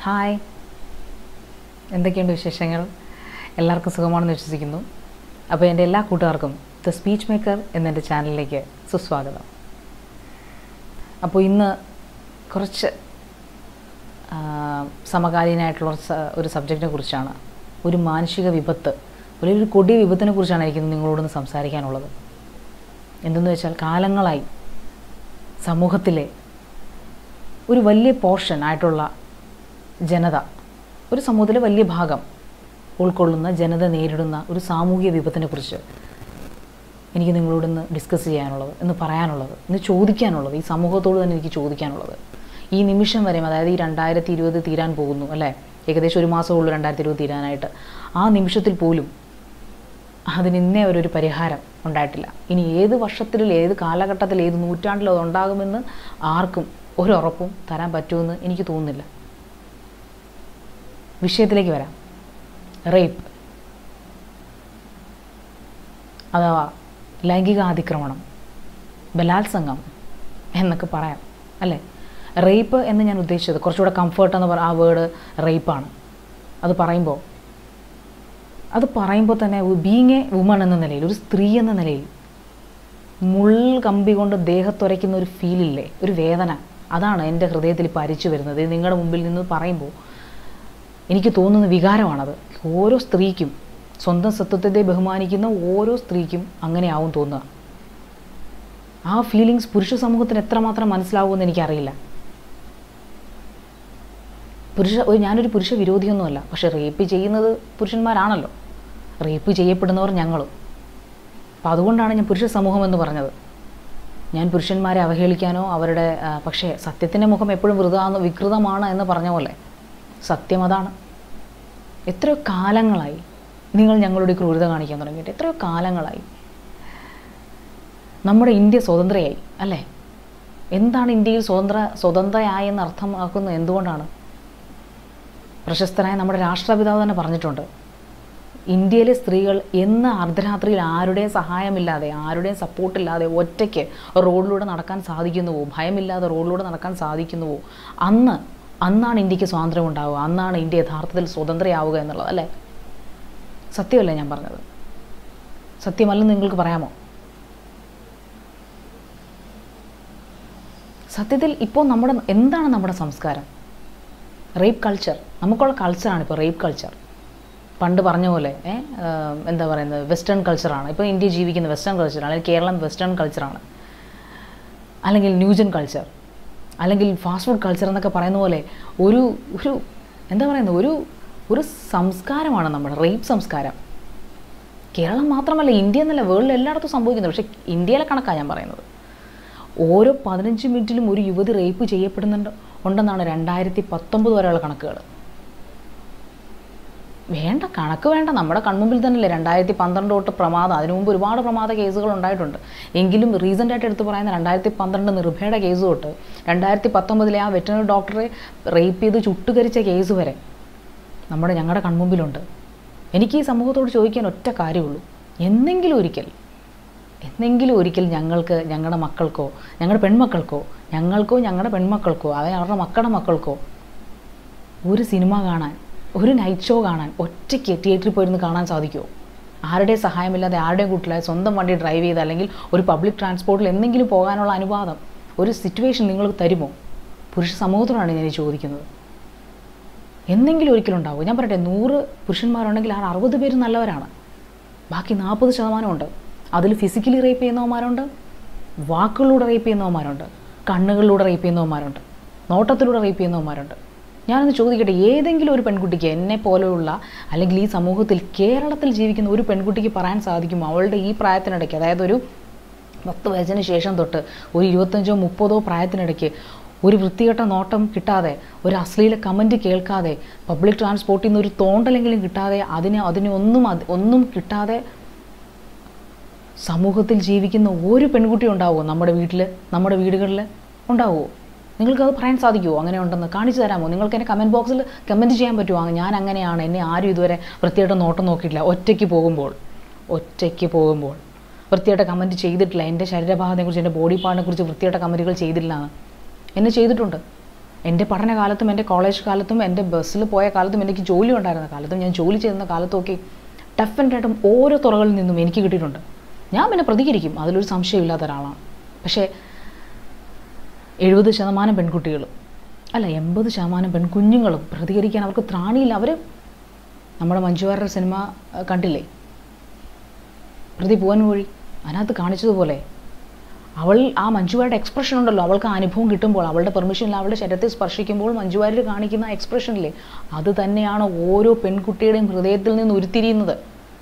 hi എന്തൊക്കെയുണ്ട് വിശേഷങ്ങൾ എല്ലാവർക്കും സുഖമാണെന്ന് വിശ്വസിക്കുന്നു അപ്പോൾ എൻ്റെ എല്ലാ കൂട്ടുകാർക്കും ദ സ്പീച്ച് മേക്കർ എന്നെൻ്റെ ചാനലിലേക്ക് സുസ്വാഗതം അപ്പോൾ ഇന്ന് കുറച്ച് ആ, സമകാലീനായിട്ടുള്ള ഒരു സ- ഒരു സബ്ജക്റ്റിനെ കുറിച്ചാണ് ഒരു മാനുഷിക വിപത്ത് അല്ലെങ്കിൽ ഒരു കൊടിയ വിപത്തിനെ കുറിച്ചാണ് എനിക്ക് ഇന്ന് നിങ്ങളോടൊന്ന് സംസാരിക്കാനുള്ളത് എന്തെന്ന് വെച്ചാൽ കാലങ്ങളായി സമൂഹത്തിലെ ഒരു വലിയ പോർഷൻ ആയിട്ടുള്ള ജനത ഒരു സമൂഹത്തിലെ വലിയ ഭാഗം ഉൾക്കൊള്ളുന്ന ജനത നേരിടുന്ന ഒരു സാമൂഹിക വിപത്തിനെ കുറിച്ച് എനിക്ക് നിങ്ങളോടൊന്ന് ഡിസ്കസ് ചെയ്യാനുള്ളത് എന്ന് പറയാനുള്ളത് ഇന്ന് ചോദിക്കാനുള്ളത് ഈ സമൂഹത്തോട് തന്നെ എനിക്ക് ചോദിക്കാനുള്ളത് ഈ നിമിഷം വരെയും അതായത് ഈ രണ്ടായിരത്തി ഇരുപത് തീരാൻ പോകുന്നു അല്ലേ ഏകദേശം ഒരു മാസമേ ഉള്ളൂ രണ്ടായിരത്തി ഇരുപത് തീരാനായിട്ട് ആ നിമിഷത്തിൽ പോലും അതിന് ഇന്നേ വരെ ഒരു പരിഹാരം ഉണ്ടായിട്ടില്ല ഇനി ഏത് വർഷത്തിൽ ഏത് കാലഘട്ടത്തിൽ ഏത് നൂറ്റാണ്ടിൽ അത് ഉണ്ടാകുമെന്ന് ആർക്കും ഒരു ഉറപ്പും തരാൻ പറ്റുമെന്ന് എനിക്ക് തോന്നുന്നില്ല വിഷയത്തിലേക്ക് വരാം റേപ്പ് അഥവാ ലൈംഗിക അതിക്രമണം ബലാത്സംഗം എന്നൊക്കെ പറയാം അല്ലേ റേപ്പ് എന്ന് ഞാൻ ഉദ്ദേശിച്ചത് കുറച്ചുകൂടെ കംഫർട്ട് എന്ന് പറ ആ വേർഡ് റേപ്പാണ് അത് പറയുമ്പോൾ അത് പറയുമ്പോൾ തന്നെ ബീങ് എ വുമൺ എന്ന നിലയിൽ ഒരു സ്ത്രീ എന്ന നിലയിൽ മുൾ കമ്പി കൊണ്ട് ദേഹത്തുരയ്ക്കുന്ന ഒരു ഫീലില്ലേ ഒരു വേദന അതാണ് എൻ്റെ ഹൃദയത്തിൽ ഇപ്പോൾ അരിച്ചു വരുന്നത് ഇത് നിങ്ങളുടെ മുമ്പിൽ നിന്ന് പറയുമ്പോൾ എനിക്ക് തോന്നുന്ന വികാരമാണത് ഓരോ സ്ത്രീക്കും സ്വന്തം സത്വത്തെ ബഹുമാനിക്കുന്ന ഓരോ സ്ത്രീക്കും അങ്ങനെയാവും തോന്നുക ആ ഫീലിങ്സ് പുരുഷ സമൂഹത്തിന് എത്രമാത്രം മനസ്സിലാവുമെന്ന് എനിക്കറിയില്ല പുരുഷ ഒരു ഞാനൊരു പുരുഷ വിരോധിയൊന്നുമല്ല പക്ഷെ റേപ്പ് ചെയ്യുന്നത് പുരുഷന്മാരാണല്ലോ റേപ്പ് ചെയ്യപ്പെടുന്നവർ ഞങ്ങളും അപ്പം അതുകൊണ്ടാണ് ഞാൻ പുരുഷ സമൂഹം എന്ന് പറഞ്ഞത് ഞാൻ പുരുഷന്മാരെ അവഹേളിക്കാനോ അവരുടെ ആ, പക്ഷേ സത്യത്തിൻ്റെ മുഖം എപ്പോഴും വൃതാന്ന് വികൃതമാണ് എന്ന് പറഞ്ഞ പോലെ സത്യം അതാണ് എത്രയോ കാലങ്ങളായി നിങ്ങൾ ഞങ്ങളോട് ഈ ക്രൂരത കാണിക്കാൻ തുടങ്ങിയിട്ട് എത്രയോ കാലങ്ങളായി നമ്മുടെ ഇന്ത്യ സ്വതന്ത്രയായി അല്ലേ എന്താണ് ഇന്ത്യയിൽ സ്വതന്ത്ര സ്വതന്ത്രയായി എന്ന് അർത്ഥമാക്കുന്നത് എന്തുകൊണ്ടാണ് പ്രശസ്തനായ നമ്മുടെ രാഷ്ട്രപിതാവ് തന്നെ പറഞ്ഞിട്ടുണ്ട് ഇന്ത്യയിലെ സ്ത്രീകൾ എന്ന് അർദ്ധരാത്രിയിൽ ആരുടെയും സഹായമില്ലാതെ ആരുടെയും സപ്പോർട്ടില്ലാതെ ഒറ്റയ്ക്ക് റോഡിലൂടെ നടക്കാൻ സാധിക്കുന്നുവോ ഭയമില്ലാതെ റോഡിലൂടെ നടക്കാൻ സാധിക്കുന്നുവോ അന്ന് അന്നാണ് ഇന്ത്യക്ക് സ്വാതന്ത്ര്യം ഉണ്ടാവുക അന്നാണ് ഇന്ത്യ യഥാർത്ഥത്തിൽ സ്വതന്ത്രയാവുക എന്നുള്ളത് അല്ലേ സത്യമല്ലേ ഞാൻ പറഞ്ഞത് സത്യമല്ലെന്ന് നിങ്ങൾക്ക് പറയാമോ സത്യത്തിൽ ഇപ്പോൾ നമ്മുടെ എന്താണ് നമ്മുടെ സംസ്കാരം റേപ്പ് കൾച്ചർ നമുക്കുള്ള കൾച്ചറാണ് ഇപ്പോൾ റേപ്പ് കൾച്ചർ പണ്ട് പറഞ്ഞ പോലെ ഏ, ആ, എന്താ പറയുന്നത് വെസ്റ്റേൺ കൾച്ചറാണ് ഇപ്പോൾ ഇന്ത്യ ജീവിക്കുന്ന വെസ്റ്റേൺ കൾച്ചറാണ് അല്ലെങ്കിൽ കേരളം വെസ്റ്റേൺ കൾച്ചറാണ് അല്ലെങ്കിൽ ന്യൂജൻ കൾച്ചർ അല്ലെങ്കിൽ ഫാസ്റ്റ് ഫുഡ് കൾച്ചർ എന്നൊക്കെ പറയുന്ന പോലെ ഒരു ഒരു എന്താ പറയുന്നത് ഒരു ഒരു സംസ്കാരമാണ് നമ്മുടെ റേപ്പ് സംസ്കാരം കേരളം മാത്രമല്ല ഇന്ത്യ എന്നല്ല വേൾഡിൽ എല്ലായിടത്തും സംഭവിക്കുന്നത് പക്ഷേ ഇന്ത്യയിലെ കണക്കാണ് ഞാൻ പറയുന്നത് ഓരോ പതിനഞ്ച് മിനിറ്റിലും ഒരു യുവതി റേപ്പ് ചെയ്യപ്പെടുന്നുണ്ട് ഉണ്ടെന്നാണ് രണ്ടായിരത്തി പത്തൊമ്പത് വരെയുള്ള കണക്കുകൾ വേണ്ട കണക്ക് വേണ്ട നമ്മുടെ കൺമുമ്പിൽ തന്നെയല്ലേ രണ്ടായിരത്തി പന്ത്രണ്ട് തൊട്ട് പ്രമാദം അതിനു മുമ്പ് ഒരുപാട് പ്രമാദ കേസുകൾ ഉണ്ടായിട്ടുണ്ട് എങ്കിലും റീസെൻ്റ് ആയിട്ട് എടുത്ത് പറയുന്ന രണ്ടായിരത്തി പന്ത്രണ്ട് നിർഭയുടെ കേസ് തൊട്ട് രണ്ടായിരത്തി പത്തൊമ്പതിലെ ആ വെറ്ററിനറി ഡോക്ടറെ റേപ്പ് ചെയ്ത് ചുട്ടുകരിച്ച കേസ് വരെ നമ്മുടെ ഞങ്ങളുടെ കൺമുമ്പിലുണ്ട് എനിക്ക് ഈ സമൂഹത്തോട് ചോദിക്കാൻ ഒറ്റ കാര്യമുള്ളൂ എന്നെങ്കിലും ഒരിക്കൽ എന്നെങ്കിലും ഒരിക്കൽ ഞങ്ങൾക്ക് ഞങ്ങളുടെ മക്കൾക്കോ ഞങ്ങളുടെ പെൺമക്കൾക്കോ ഞങ്ങൾക്കോ ഞങ്ങളുടെ പെൺമക്കൾക്കോ അതായത് അവരുടെ മക്കളുടെ മക്കൾക്കോ ഒരു സിനിമ കാണാൻ ഒരു നൈറ്റ് ഷോ കാണാൻ ഒറ്റയ്ക്ക് തിയേറ്ററിൽ പോയിരുന്ന് കാണാൻ സാധിക്കുമോ ആരുടെയും സഹായമില്ലാതെ ആരുടെയും കൂട്ടിലായി സ്വന്തം വണ്ടി ഡ്രൈവ് ചെയ്ത് അല്ലെങ്കിൽ ഒരു പബ്ലിക് ട്രാൻസ്പോർട്ടിൽ എന്തെങ്കിലും പോകാനുള്ള അനുവാദം ഒരു സിറ്റുവേഷൻ നിങ്ങൾക്ക് തരുമോ പുരുഷ സമൂഹത്തിനാണ് ഞാൻ ഈ ചോദിക്കുന്നത് എന്തെങ്കിലും ഒരിക്കലും ഉണ്ടാവും ഞാൻ പറയട്ടെ നൂറ് പുരുഷന്മാരുണ്ടെങ്കിൽ ആ അറുപത് പേര് നല്ലവരാണ് ബാക്കി നാൽപ്പത് ശതമാനമുണ്ട് അതിൽ ഫിസിക്കലി റേപ്പ് ചെയ്യുന്നവന്മാരുണ്ട് വാക്കുകളിലൂടെ റേപ്പ് ചെയ്യുന്നവന്മാരുണ്ട് കണ്ണുകളിലൂടെ റേപ്പ് ചെയ്യുന്നവന്മാരുണ്ട് നോട്ടത്തിലൂടെ റേപ്പ് ചെയ്യുന്നവന്മാരുണ്ട് ഞാനൊന്ന് ചോദിക്കട്ടെ ഏതെങ്കിലും ഒരു പെൺകുട്ടിക്ക് എന്നെ പോലെയുള്ള അല്ലെങ്കിൽ ഈ സമൂഹത്തിൽ കേരളത്തിൽ ജീവിക്കുന്ന ഒരു പെൺകുട്ടിക്ക് പറയാൻ സാധിക്കുമോ അവളുടെ ഈ പ്രായത്തിനിടയ്ക്ക് അതായത് ഒരു പത്ത് വയസ്സിന് ശേഷം തൊട്ട് ഒരു ഇരുപത്തഞ്ചോ മുപ്പതോ പ്രായത്തിനിടയ്ക്ക് ഒരു വൃത്തികെട്ട നോട്ടം കിട്ടാതെ ഒരു അശ്ലീല കമൻറ്റ് കേൾക്കാതെ പബ്ലിക് ട്രാൻസ്പോർട്ടിൽ നിന്ന് ഒരു തോണ്ടലെങ്കിലും കിട്ടാതെ അതിന് അതിന് ഒന്നും അത് ഒന്നും കിട്ടാതെ സമൂഹത്തിൽ ജീവിക്കുന്ന ഒരു പെൺകുട്ടി ഉണ്ടാവുമോ നമ്മുടെ വീട്ടിൽ നമ്മുടെ വീടുകളിൽ ഉണ്ടാവുമോ നിങ്ങൾക്കത് പറയാൻ സാധിക്കുമോ അങ്ങനെ ഉണ്ടെന്ന് കാണിച്ചു തരാമോ നിങ്ങൾക്ക് എന്നെ കമൻറ്റ് ബോക്സിൽ കമൻറ്റ് ചെയ്യാൻ പറ്റുമോ ആ, ഞാൻ അങ്ങനെയാണ് എന്നെ ആരും ഇതുവരെ വൃത്തിയായിട്ട് നോട്ടം നോക്കിയിട്ടില്ല ഒറ്റയ്ക്ക് പോകുമ്പോൾ ഒറ്റയ്ക്ക് പോകുമ്പോൾ വൃത്തിയായിട്ട് കമൻറ്റ് ചെയ്തിട്ടില്ല എൻ്റെ ശരീരഭാഗത്തെക്കുറിച്ച് എൻ്റെ ബോഡി പാർട്ടിനെ കുറിച്ച് വൃത്തിയായിട്ട് കമൻറ്റുകൾ ചെയ്തിട്ടില്ല എന്ന് എന്നെ ചെയ്തിട്ടുണ്ട് എൻ്റെ പഠനകാലത്തും എൻ്റെ കോളേജ് കാലത്തും എൻ്റെ ബസ്സിൽ പോയ കാലത്തും എനിക്ക് ജോലി ഉണ്ടായിരുന്ന കാലത്തും ഞാൻ ജോലി ചെയ്യുന്ന കാലത്തുമൊക്കെ ഡെഫിനറ്റായിട്ടും ഓരോ തുറകളിൽ നിന്നും എനിക്ക് കിട്ടിയിട്ടുണ്ട് ഞാൻ പിന്നെ പ്രതികരിക്കും അതിലൊരു സംശയമില്ലാത്ത ഒരാളാണ് പക്ഷേ എഴുപത് ശതമാനം പെൺകുട്ടികളും അല്ല എൺപത് ശതമാനം പെൺകുഞ്ഞുങ്ങളും പ്രതികരിക്കാൻ അവർക്ക് ത്രാണിയില്ല അവർ നമ്മുടെ മഞ്ജുവാരുടെ സിനിമ അഹ്, കണ്ടില്ലേ പ്രതി പൂവൻ വഴി അതിനകത്ത് കാണിച്ചതുപോലെ അവൾ ആ മഞ്ജുവാരുടെ എക്സ്പ്രഷൻ ഉണ്ടല്ലോ അവൾക്ക് ആ അനുഭവം കിട്ടുമ്പോൾ അവളുടെ പെർമിഷനിൽ അവളുടെ ശരീരത്തെ സ്പർശിക്കുമ്പോൾ മഞ്ജുവാരിൽ കാണിക്കുന്ന ആ എക്സ്പ്രഷനില്ലേ അത് തന്നെയാണ് ഓരോ പെൺകുട്ടിയുടെയും ഹൃദയത്തിൽ നിന്ന് ഉരുത്തിരിയുന്നത്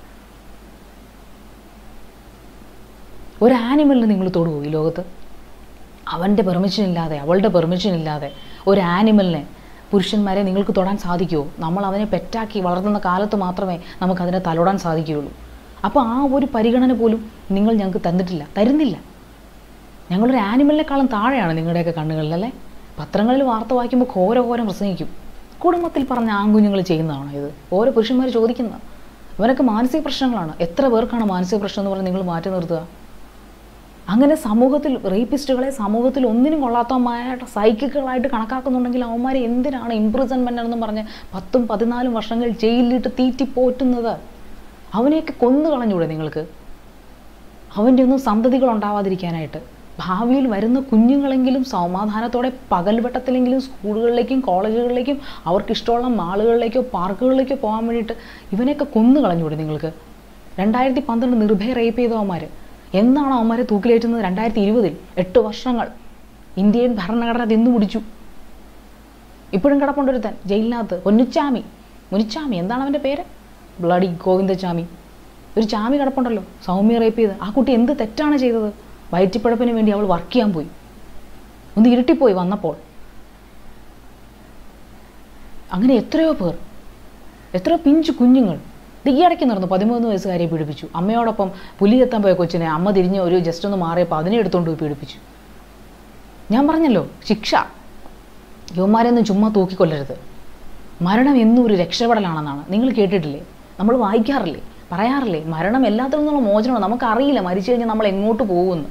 ഒരു ആനിമലിന് നിങ്ങൾ തൊടുവോ ഈ ലോകത്ത് അവൻ്റെ പെർമിഷൻ ഇല്ലാതെ അവളുടെ പെർമിഷൻ ഇല്ലാതെ ഒരു ആനിമലിനെ പുരുഷന്മാരെ നിങ്ങൾക്ക് തൊടാൻ സാധിക്കുമോ നമ്മൾ അവനെ പെറ്റാക്കി വളർത്തുന്ന കാലത്ത് മാത്രമേ നമുക്കതിനെ തലോടാൻ സാധിക്കുകയുള്ളൂ അപ്പോൾ ആ ഒരു പരിഗണന പോലും നിങ്ങൾ ഞങ്ങൾക്ക് തന്നിട്ടില്ല തരുന്നില്ല ഞങ്ങളൊരു ആനിമലിനേക്കാളും താഴെയാണ് നിങ്ങളുടെയൊക്കെ കണ്ണുകളിലല്ലേ പത്രങ്ങളിൽ വാർത്ത വായിക്കുമ്പോൾ ഘോര ഘോരം പ്രസംഗിക്കും കുടുംബത്തിൽ പറഞ്ഞ ആൺകുഞ്ഞുങ്ങൾ ചെയ്യുന്നതാണോ ഇത് ഓരോ പുരുഷന്മാർ ചോദിക്കുന്നത് ഇവരൊക്കെ മാനസിക പ്രശ്നങ്ങളാണ് എത്ര പേർക്കാണ് മാനസിക പ്രശ്നം എന്ന് പറഞ്ഞ് നിങ്ങൾ മാറ്റി നിർത്തുക അങ്ങനെ സമൂഹത്തിൽ റേപ്പിസ്റ്റുകളെ സമൂഹത്തിൽ ഒന്നിനും കൊള്ളാത്തവന്മാരായിട്ട് സൈക്കിക്കുകളായിട്ട് കണക്കാക്കുന്നുണ്ടെങ്കിൽ അവന്മാരെ എന്തിനാണ് ഇംപ്രിസൺമെൻ്റ് എന്നും പറഞ്ഞ് പത്തും പതിനാലും വർഷങ്ങൾ ജയിലിലിട്ട് തീറ്റി പോറ്റുന്നത് അവനെയൊക്കെ കൊന്നു കളഞ്ഞൂടെ നിങ്ങൾക്ക് അവൻ്റെ ഒന്നും സന്തതികൾ ഉണ്ടാവാതിരിക്കാനായിട്ട് ഭാവിയിൽ വരുന്ന കുഞ്ഞുങ്ങളെങ്കിലും സമാധാനത്തോടെ പകൽവട്ടത്തിലെങ്കിലും സ്കൂളുകളിലേക്കും കോളേജുകളിലേക്കും അവർക്ക് ഇഷ്ടമുള്ള മാളുകളിലേക്കോ പാർക്കുകളിലേക്കോ പോകാൻ വേണ്ടിയിട്ട് ഇവനെയൊക്കെ കൊന്നു കളഞ്ഞൂടെ നിങ്ങൾക്ക് രണ്ടായിരത്തി പന്ത്രണ്ട് നിർഭയ റേപ്പ് ചെയ്തവന്മാർ എന്നാണ് അവന്മാരെ തൂക്കിലേറ്റുന്നത് രണ്ടായിരത്തി ഇരുപതിൽ എട്ട് വർഷങ്ങൾ ഇന്ത്യൻ ഭരണഘടന തിന്നു പിടിച്ചു ഇപ്പോഴും കിടപ്പുണ്ടൊരുത്തൻ ജയിലിനകത്ത് പൊന്നുച്ചാമി മുനിച്ചാമി എന്താണ് അവൻ്റെ പേര് ബ്ലഡി ഗോവിന്ദച്ചാമി ഒരു ചാമി കിടപ്പുണ്ടല്ലോ സൗമ്യ റേപ്പ് ചെയ്ത് ആ കുട്ടി എന്ത് തെറ്റാണ് ചെയ്തത് വയറ്റിപ്പഴപ്പിന് വേണ്ടി അവൾ വർക്ക് ചെയ്യാൻ പോയി ഒന്ന് ഇരുട്ടിപ്പോയി വന്നപ്പോൾ അങ്ങനെ എത്രയോ പേർ എത്രയോ പിഞ്ചു കുഞ്ഞുങ്ങൾ ഇത് ഈ ഇടയ്ക്ക് നടന്നു പതിമൂന്ന് വയസ്സുകാരിയെ പീഡിപ്പിച്ചു അമ്മയോടൊപ്പം പുലിയെത്താൻ പോയ കൊച്ചിനെ അമ്മ തിരിഞ്ഞ് ഒരു ജസ്റ്റ് ഒന്ന് മാറിയപ്പോൾ അതിനെ എടുത്തുകൊണ്ട് പോയി പീഡിപ്പിച്ചു ഞാൻ പറഞ്ഞല്ലോ ശിക്ഷ യുവമാരെയൊന്നും ചുമ്മാ തൂക്കിക്കൊല്ലരുത് മരണം എന്നും ഒരു രക്ഷപ്പെടലാണെന്നാണ് നിങ്ങൾ കേട്ടിട്ടില്ലേ നമ്മൾ വായിക്കാറില്ലേ പറയാറില്ലേ മരണം എല്ലാത്തിൽ നിന്നുള്ള മോചനമാണ് നമുക്കറിയില്ല മരിച്ചു കഴിഞ്ഞാൽ നമ്മൾ എങ്ങോട്ട് പോകുമെന്ന്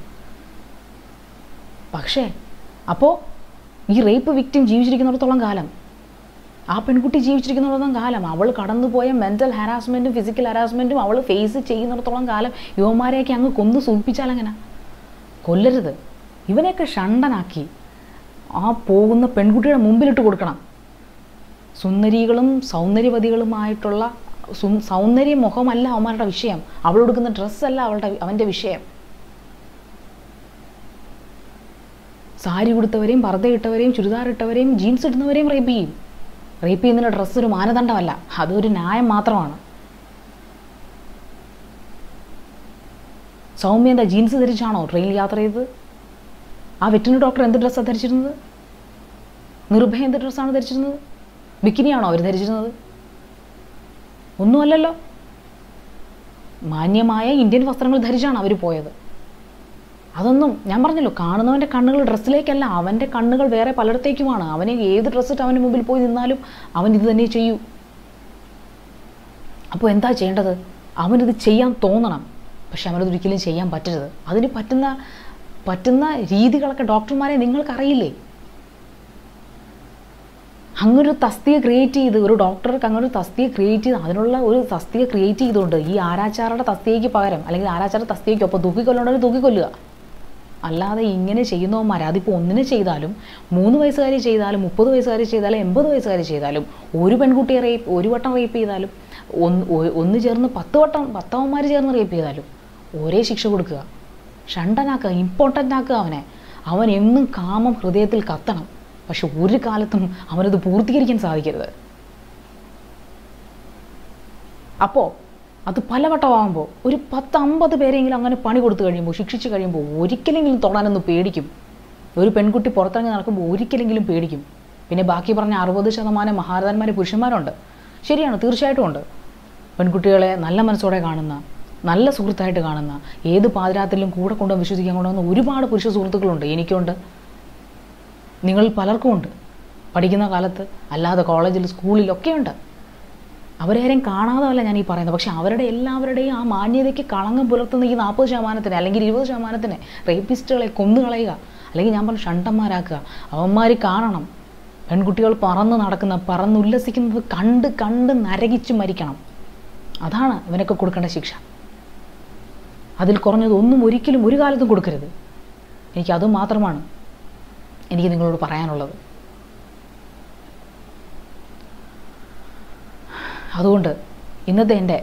പക്ഷേ അപ്പോൾ ഈ റേപ്പ് വിക്ടിം ജീവിച്ചിരിക്കുന്നിടത്തോളം കാലം ആ പെൺകുട്ടി ജീവിച്ചിരിക്കുന്നിടത്തോളം കാലം അവൾ കടന്നുപോയ മെൻ്റൽ ഹരാസ്മെൻറ്റും ഫിസിക്കൽ ഹരാസ്മെൻറ്റും അവൾ ഫേസ് ചെയ്യുന്നിടത്തോളം കാലം യുവമാരെയൊക്കെ അങ്ങ് കൊന്നു സൂചിപ്പിച്ചാലെങ്ങനെ കൊല്ലരുത് ഇവനെയൊക്കെ ഷണ്ടനാക്കി ആ പോകുന്ന പെൺകുട്ടിയുടെ മുമ്പിലിട്ട് കൊടുക്കണം സുന്ദരികളും സൗന്ദര്യവതികളുമായിട്ടുള്ള സു- സൗന്ദര്യ മുഖമല്ല അവന്മാരുടെ വിഷയം അവൾ കൊടുക്കുന്ന ഡ്രസ്സല്ല അവളുടെ അവൻ്റെ വിഷയം സാരി കൊടുത്തവരെയും പർദ്ദ ഇട്ടവരെയും ചുരിദാർ ഇട്ടവരെയും ജീൻസ് ഇടുന്നവരെയും റേപ്പ് ചെയ്യും റേപ്പ് ചെയ്യുന്നതിൻ്റെ ഡ്രസ്സ് ഒരു മാനദണ്ഡമല്ല അതൊരു ന്യായം മാത്രമാണ് സൗമ്യ എന്താ ജീൻസ് ധരിച്ചാണോ ട്രെയിനിൽ യാത്ര ചെയ്തത് ആ വെറ്റിനറി ഡോക്ടർ എന്ത് ഡ്രസ്സാണ് ധരിച്ചിരുന്നത് നിർഭയ എന്ത് ഡ്രസ്സാണ് ധരിച്ചിരുന്നത് ബിക്കിനിയാണോ അവർ ധരിച്ചിരുന്നത് ഒന്നുമല്ലല്ലോ മാന്യമായ ഇന്ത്യൻ വസ്ത്രങ്ങൾ ധരിച്ചാണ് അവർ പോയത് അതൊന്നും ഞാൻ പറഞ്ഞല്ലോ കാണുന്നവൻ്റെ കണ്ണുകൾ ഡ്രസ്സിലേക്കല്ല അവൻ്റെ കണ്ണുകൾ വേറെ പലയിടത്തേക്കുമാണ് അവന് ഏത് ഡ്രസ്സ് ഇട്ട് അവൻ്റെ മുമ്പിൽ പോയി നിന്നാലും അവൻ ഇത് തന്നെ ചെയ്യൂ അപ്പോൾ എന്താ ചെയ്യേണ്ടത് അവനിത് ചെയ്യാൻ തോന്നണം പക്ഷെ അവനത് ഒരിക്കലും ചെയ്യാൻ പറ്റരുത് അതിന് പറ്റുന്ന പറ്റുന്ന രീതികളൊക്കെ ഡോക്ടർമാരെ നിങ്ങൾക്കറിയില്ലേ അങ്ങനൊരു തസ്തിക ക്രിയേറ്റ് ചെയ്ത് ഒരു ഡോക്ടർക്ക് അങ്ങനെ ഒരു തസ്തിക ക്രിയേറ്റ് ചെയ്ത് അതിനുള്ള ഒരു തസ്തിക ക്രിയേറ്റ് ചെയ്തുകൊണ്ട് ഈ ആരാച്ചാരുടെ തസ്തികയ്ക്ക് പകരം അല്ലെങ്കിൽ ആരാച്ചാരുടെ തസ്തികയ്ക്കൊപ്പം തൂക്കിക്കൊല്ലേണ്ടവർ തൂക്കിക്കൊല്ലുക അല്ലാതെ ഇങ്ങനെ ചെയ്യുന്നവന്മാർ അതിപ്പോൾ ഒന്നിനെ ചെയ്താലും മൂന്ന് വയസ്സുകാരി ചെയ്താലും മുപ്പത് വയസ്സുകാരി ചെയ്താലും എൺപത് വയസ്സുകാരി ചെയ്താലും ഒരു പെൺകുട്ടിയെ റേപ്പ് ഒരു വട്ടം റേപ്പ് ചെയ്താലും ഒന്ന് ഒ- ഒന്ന് ചേർന്ന് പത്ത് വട്ടം പത്തവന്മാർ ചേർന്ന് റേപ്പ് ചെയ്താലും ഒരേ ശിക്ഷ കൊടുക്കുക ഷണ്ടനാക്കുക ഇമ്പോർട്ടൻ്റ് ആക്കുക അവനെ അവൻ എന്നും കാമം ഹൃദയത്തിൽ കത്തണം പക്ഷെ ഒരു കാലത്തും അവനത് പൂർത്തീകരിക്കാൻ സാധിക്കരുത് അപ്പോൾ അത് പലവട്ടമാകുമ്പോൾ ഒരു പത്ത് അമ്പത് പേരെങ്കിലും അങ്ങനെ പണി കൊടുത്തു കഴിയുമ്പോൾ ശിക്ഷിച്ച് കഴിയുമ്പോൾ ഒരിക്കലെങ്കിലും തൊടാനൊന്ന് പേടിക്കും ഒരു പെൺകുട്ടി പുറത്തിറങ്ങി നടക്കുമ്പോൾ ഒരിക്കലെങ്കിലും പേടിക്കും പിന്നെ ബാക്കി പറഞ്ഞ അറുപത് ശതമാനം മഹാരഥന്മാർ പുരുഷന്മാരുണ്ട് ശരിയാണ് തീർച്ചയായിട്ടും ഉണ്ട് പെൺകുട്ടികളെ നല്ല മനസ്സോടെ കാണുന്ന നല്ല സുഹൃത്തായിട്ട് കാണുന്ന ഏത് പാതിരാത്രിയിലും കൂടെ കൊണ്ടുവന്ന് വിശ്വസിക്കാൻ കൊണ്ടുവന്ന ഒരുപാട് പുരുഷ സുഹൃത്തുക്കളുണ്ട് എനിക്കുണ്ട് നിങ്ങൾ പലർക്കും ഉണ്ട് പഠിക്കുന്ന കാലത്ത് അല്ലാതെ കോളേജിൽ സ്കൂളിലൊക്കെ ഉണ്ട് അവരാരെയും കാണാതല്ല ഞാൻ ഈ പറയുന്നത് പക്ഷെ അവരുടെ എല്ലാവരുടെയും ആ മാന്യതയ്ക്ക് കളങ്കം പുലർത്തുന്ന ഈ നാൽപ്പത് ശതമാനത്തിന് അല്ലെങ്കിൽ ഇരുപത് ശതമാനത്തിന് റേപ്പിസ്റ്റുകളെ കൊന്നുകളയുക അല്ലെങ്കിൽ ഞാൻ പറഞ്ഞു ഷണ്ടന്മാരാക്കുക അവന്മാർ കാണണം പെൺകുട്ടികൾ പറന്ന് നടക്കുന്ന പറന്നുല്ലസിക്കുന്നത് കണ്ട് കണ്ട് നരകിച്ച് മരിക്കണം അതാണ് ഇവനൊക്കെ കൊടുക്കേണ്ട ശിക്ഷ അതിൽ കുറഞ്ഞത് ഒന്നും ഒരിക്കലും ഒരു കാലത്തും കൊടുക്കരുത് എനിക്ക് അത് മാത്രമാണ് എനിക്ക് നിങ്ങളോട് പറയാനുള്ളത് അതുകൊണ്ട് ഇന്നത്തെ എൻ്റെ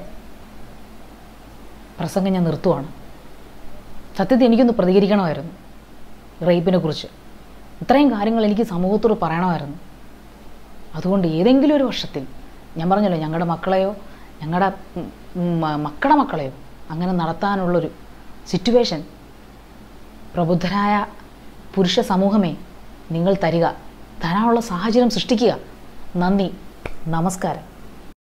പ്രസംഗം ഞാൻ നിർത്തുവാണ് സത്യത്തിൽ എനിക്കൊന്ന് പ്രതികരിക്കണമായിരുന്നു റേപ്പിനെ കുറിച്ച് ഇത്രയും കാര്യങ്ങൾ എനിക്ക് സമൂഹത്തോട് പറയണമായിരുന്നു അതുകൊണ്ട് ഏതെങ്കിലും ഒരു വർഷത്തിൽ ഞാൻ പറഞ്ഞല്ലോ ഞങ്ങളുടെ മക്കളെയോ ഞങ്ങളുടെ ഉം, ഉം, മ- മക്കളുടെ മക്കളെയോ അങ്ങനെ നടത്താനുള്ളൊരു സിറ്റുവേഷൻ പ്രബുദ്ധരായ പുരുഷ സമൂഹമേ നിങ്ങൾ തരിക തരാനുള്ള സാഹചര്യം സൃഷ്ടിക്കുക നന്ദി നമസ്കാരം